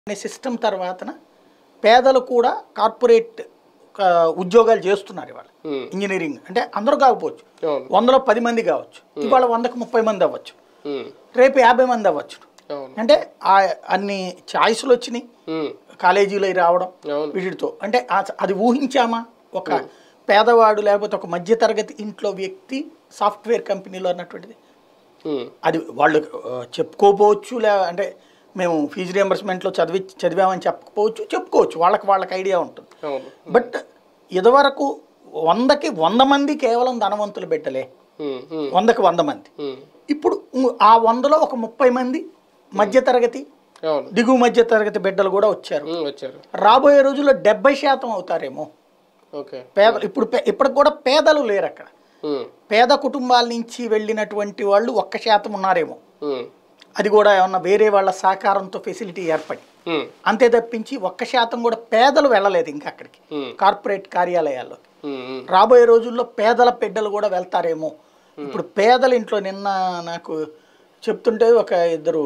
అనే సిస్టమ్ తర్వాతన పేదలు కూడా కార్పొరేట్ ఆ, ఉద్యోగాలు చేస్తున్నారు ఇవాళ ఉమ్, ఇంజనీరింగ్ అంటే అందరూ కాకపోవచ్చు అవును వందలో పది మంది కావచ్చు ఇవాళ వందకు ముప్పై మంది అవ్వచ్చు ఉమ్, రేపు యాభై మంది అవ్వచ్చు అవును అంటే ఆ అన్ని ఛాయిస్లు వచ్చినాయి ఉమ్, కాలేజీలో రావడం అవును వీటితో అంటే ఆ- అది ఊహించామా ఒక పేదవాడు లేకపోతే ఒక మధ్యతరగతి ఇంట్లో వ్యక్తి సాఫ్ట్వేర్ కంపెనీలో అన్నటువంటిది ఉమ్, అది వాళ్ళు ఆ, చెప్పుకోపోవచ్చు లే అంటే మేము ఫీజు రియంబర్స్మెంట్లో చదివి చదివామని చెప్పకపోవచ్చు చెప్పుకోవచ్చు వాళ్ళకి వాళ్ళకి ఐడియా ఉంటుంది అవును బట్ ఇదివరకు వందకి వంద మంది కేవలం ధనవంతులు బిడ్డలే ఉమ్, ఉమ్, వందకి వంద మంది ఉమ్, ఇప్పుడు ఉ- ఆ వందలో ఒక ముప్పై మంది మధ్యతరగతి అవును దిగువ మధ్యతరగతి బిడ్డలు కూడా వచ్చారు ఉమ్, వచ్చారు రాబోయే రోజుల్లో డెబ్బై శాతం అవుతారేమో ఓకే పేద ఇప్పుడు పే- ఇప్పటికి కూడా పేదలు లేరు అక్కడ ఉమ్, పేద కుటుంబాల నుంచి వెళ్ళినటువంటి వాళ్ళు ఒక్క శాతం ఉన్నారేమో ఉమ్, అది కూడా ఏమన్నా వేరే వాళ్ళ సహకారంతో ఫెసిలిటీ ఏర్పడి ఉమ్, అంతే తప్పించి ఒక్క శాతం కూడా పేదలు వెళ్ళలేదు ఇంకా అక్కడికి ఉమ్, కార్పొరేట్ కార్యాలయాల్లో ఉమ్, ఉమ్, రాబోయే రోజుల్లో పేదల బిడ్డలు కూడా వెళ్తారేమో ఇప్పుడు పేదల ఇంట్లో నిన్న నాకు చెప్తుంటే ఒక ఇద్దరు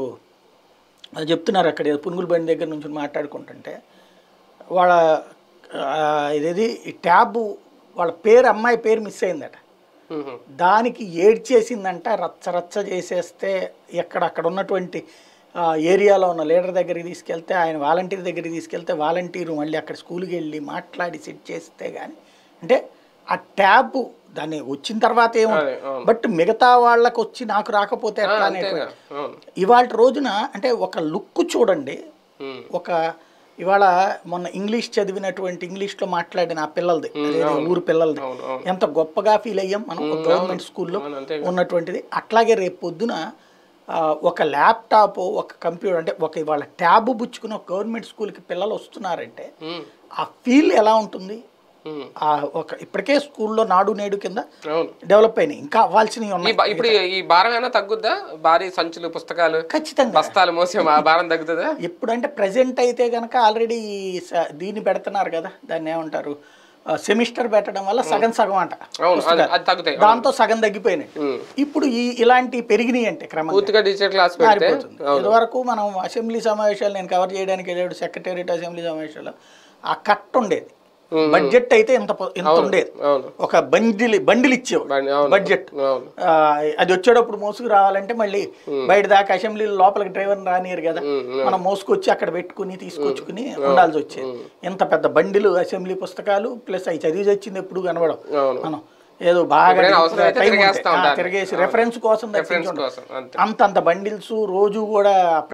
అది చెప్తున్నారు అక్కడ ఏదో పునుగుల బండి దగ్గర నుంచి మాట్లాడుకుంటుంటే వాళ్ళ ఆ, ఇదేది ఈ ట్యాబు వాళ్ళ పేరు అమ్మాయి పేరు మిస్ అయిందట ఉమ్, దానికి ఏడ్చేసిందంట రచ్చ రచ్చ చేసేస్తే ఎక్కడ అక్కడ ఉన్నటువంటి ఆ, ఏరియాలో ఉన్న లీడర్ దగ్గరికి తీసుకెళ్తే ఆయన వాలంటీర్ దగ్గరికి తీసుకెళ్తే వాలంటీరు మళ్ళీ అక్కడ స్కూల్కి వెళ్ళి మాట్లాడి సెట్ చేస్తే కానీ అంటే ఆ ట్యాబ్ దాన్ని వచ్చిన తర్వాత ఏమో అదే అవును బట్ మిగతా వాళ్ళకి వచ్చి నాకు రాకపోతే ఆ, ఎట్లా అంతేగా అనేటువంటి అవును ఇవాళ రోజున అంటే ఒక లుక్ చూడండి ఉమ్, ఒక ఇవాళ మొన్న ఇంగ్లీష్ చదివినటువంటి ఇంగ్లీష్లో మాట్లాడిన ఆ పిల్లలది అదేదో ఊరు పిల్లలది అవును అవును ఎంత గొప్పగా ఫీల్ అయ్యాం మనం ఒక గవర్నమెంట్ స్కూల్లో అవును అంతే ఉన్నటువంటిది అట్లాగే రేపు పొద్దున ఆ, ఒక ల్యాప్టాప్ ఒక కంప్యూటర్ అంటే ఒక ఇవాళ ట్యాబ్ పుచ్చుకుని ఒక గవర్నమెంట్ స్కూల్కి పిల్లలు వస్తున్నారంటే ఉమ్, ఆ ఫీల్ ఎలా ఉంటుంది ఉమ్, ఆ ఒక ఇప్పటికే స్కూల్లో నాడు నేడు కింద అవును డెవలప్ అయినాయి ఇంకా అవ్వాల్సినవి ఈ ఉన్నాయి బా- ఇప్పుడు ఈ భారం ఏమైనా తగ్గుద్దా భారీ సంచులు పుస్తకాలు ఖచ్చితంగా బస్తాలు మోసే ఆ భారం తగ్గుతుందా ఎప్పుడంటే ప్రజెంట్ అయితే కనుక ఆల్రెడీ దీన్ని పెడుతున్నారు కదా దాన్ని ఏమంటారు సెమిస్టర్ పెట్టడం వల్ల సగం సగం అంట అవును అది అది తగ్గుతాయి దాంతో సగం తగ్గిపోయినాయి ఉమ్. ఇప్పుడు ఈ ఇలాంటి పెరిగినాయి అంటే క్రమంగా పూర్తిగా డిజిటల్ క్లాస్ పెడితే మారిపోతుంది ఇదివరకు మనం అసెంబ్లీ సమావేశాలు నేను కవర్ చేయడానికి వెళ్ళాడు సెక్రటేరియట్ అసెంబ్లీ సమావేశాలు ఆ కట్ ఉండేది బడ్జెట్ అయితే ఇంత పొ- ఇంత ఉండేది అవును ఒక బండిలి బండిలు ఇచ్చేవాడు బండి- అవును బడ్జెట్ అవును ఆ, అది వచ్చేటప్పుడు మోసుకు రావాలంటే మళ్ళీ బయట దాకా అసెంబ్లీ లోపలికి డ్రైవర్ రానియరు కదా మనం మోసుకొచ్చి అక్కడ పెట్టుకుని తీసుకొచ్చుకుని ఉండాల్సి వచ్చేది ఎంత పెద్ద బండిలు అసెంబ్లీ పుస్తకాలు ప్లస్ అవి చదివి వచ్చింది ఎప్పుడు కనబడం అవును మనం ఏదో బాగా ఎప్పుడైనా అవసరం అయితే టైం ఉంటే, తిరిగేస్తా ఆ, ఉంటారు. తిరిగేసి రెఫరెన్స్ కోసం రెఫరెన్స్ తెచ్చించుంటాం. కోసం అంతే అంత అంత బండిల్స్ రోజు కూడా